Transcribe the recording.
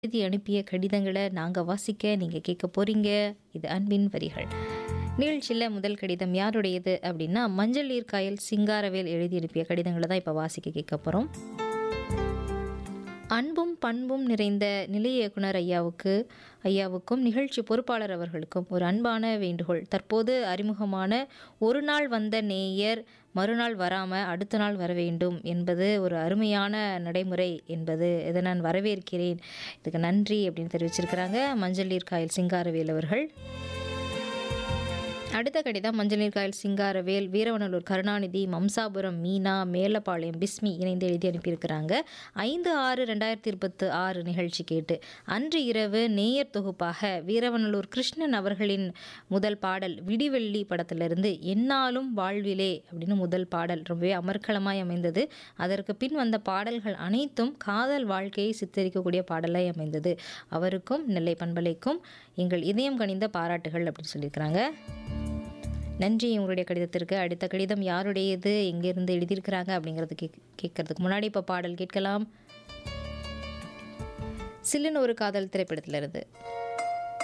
எழுதி அனுப்பிய கடிதங்களை நாங்கள் வாசிக்க நீங்கள் கேட்க போகிறீங்க இது அன்பின் வரிகள் நிகழ்ச்சியில் முதல் கடிதம் யாருடையது அப்படின்னா மஞ்சள் நீர்க்காயல் சிங்காரவேல் எழுதி அனுப்பிய கடிதங்களை தான் இப்போ வாசிக்க கேட்க போகிறோம் அன்பும் பண்பும் நிறைந்த நிலைய இயக்குனர் ஐயாவுக்கு ஐயாவுக்கும் நிகழ்ச்சி பொறுப்பாளர் அவர்களுக்கும் ஒரு அன்பான வேண்டுகோள் தற்போது அறிமுகமான ஒரு நாள் வந்த நேயர் மறுநாள் வராமல் அடுத்த நாள் வர வேண்டும் என்பது ஒரு அருமையான நடைமுறை என்பது இதை நான் வரவேற்கிறேன் இதுக்கு நன்றி அப்படின்னு தெரிவிச்சிருக்கிறாங்க மஞ்சள் நீர்க்காயல் சிங்காரவேல் அவர்கள் அடுத்த கடிதம் மஞ்சள் நீர்காயல் சிங்காரவேல் வீரவனலூர் கருணாநிதி மம்சாபுரம் மீனா மேலப்பாளையம் பிஸ்மி இணைந்து எழுதி அனுப்பியிருக்கிறாங்க ஐந்து ஆறு ரெண்டாயிரத்தி இருபத்து ஆறு நிகழ்ச்சி கேட்டு அன்று இரவு நேயர் தொகுப்பாக வீரவனலூர் கிருஷ்ணன் அவர்களின் முதல் பாடல் விடிவெள்ளி படத்திலிருந்து என்னாலும் வாழ்விலே அப்படின்னு முதல் பாடல் ரொம்பவே அமர்க்களமாய் அமைந்தது அதற்கு பின் வந்த பாடல்கள் அனைத்தும் காதல் வாழ்க்கையை சித்தரிக்கக்கூடிய பாடலாய் அமைந்தது அவருக்கும் நெல்லை பண்பலைக்கும் எங்கள் இதயம் கனிந்த பாராட்டுகள் அப்படின்னு சொல்லியிருக்கிறாங்க நன்றி உங்களுடைய கடிதத்திற்கு அடுத்த கடிதம் யாருடையது எங்கேருந்து எழுதியிருக்கிறாங்க அப்படிங்கிறது கேக் கேட்கறதுக்கு முன்னாடி இப்போ பாடல் கேட்கலாம் சில்லுன்னு ஒரு காதல் திரைப்படத்திலிருந்து